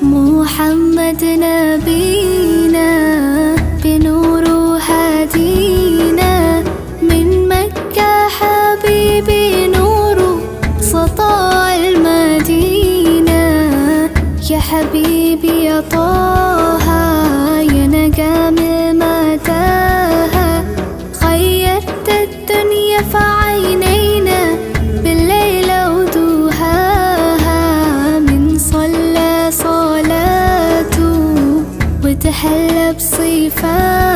محمد نبينا بنور هدينا من مكة حبيبي نور سطاع المدينة يا حبيبي يا طه يا نجم متاهة خيرت الدنيا في عينينا بالليل ودوهاها من صلى صلاته وتحلى بصفاته